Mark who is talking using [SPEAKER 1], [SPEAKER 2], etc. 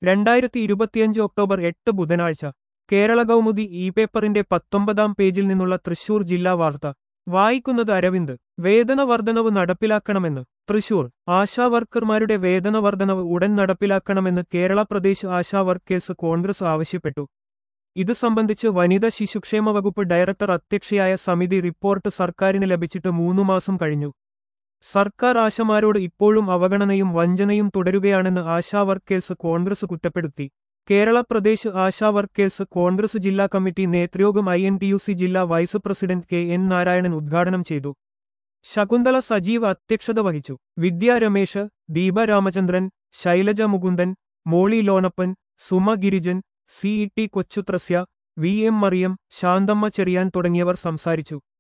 [SPEAKER 1] രണ്ടായിരത്തി ഇരുപത്തിയഞ്ച് ഒക്ടോബർ എട്ട് ബുധനാഴ്ച കേരള കൗമുദി ഇ പേപ്പറിന്റെ പത്തൊമ്പതാം പേജിൽ നിന്നുള്ള തൃശൂർ ജില്ലാ വാർത്ത വായിക്കുന്നത് അരവിന്ദ് വേതന വർധനവ് നടപ്പിലാക്കണമെന്ന് തൃശൂർ ആശാ വർക്കർമാരുടെ വേതന വർധനവ് ഉടൻ നടപ്പിലാക്കണമെന്ന് കേരള പ്രദേശ് ആശാ വർക്കേഴ്സ് കോൺഗ്രസ് ആവശ്യപ്പെട്ടു ഇത് സംബന്ധിച്ച് വനിതാ ശിശുക്ഷേമ വകുപ്പ് ഡയറക്ടർ അധ്യക്ഷയായ സമിതി റിപ്പോർട്ട് സർക്കാരിന് ലഭിച്ചിട്ട് മൂന്നു മാസം കഴിഞ്ഞു സർക്കാർ ആശമാരോട് ഇപ്പോഴും അവഗണനയും വഞ്ചനയും തുടരുകയാണെന്ന് ആശാ വർക്കേഴ്സ് കോൺഗ്രസ് കുറ്റപ്പെടുത്തി കേരള പ്രദേശ് ആശാ വർക്കേഴ്സ് കോൺഗ്രസ് ജില്ലാ കമ്മിറ്റി നേതൃയോഗം I N T U C ജില്ലാ vice president K N Narayanan ഉദ്ഘാടനം ചെയ്തു ശകുന്തള സജീവ് അധ്യക്ഷത വഹിച്ചു Vidya Ramesh Deepa Ramachandran Shailaja Mukundan Molly Lonappan Suma Girijan C E T Kochuthresia V M Mariam Santhamma Cherian തുടങ്ങിയവർ സംസാരിച്ചു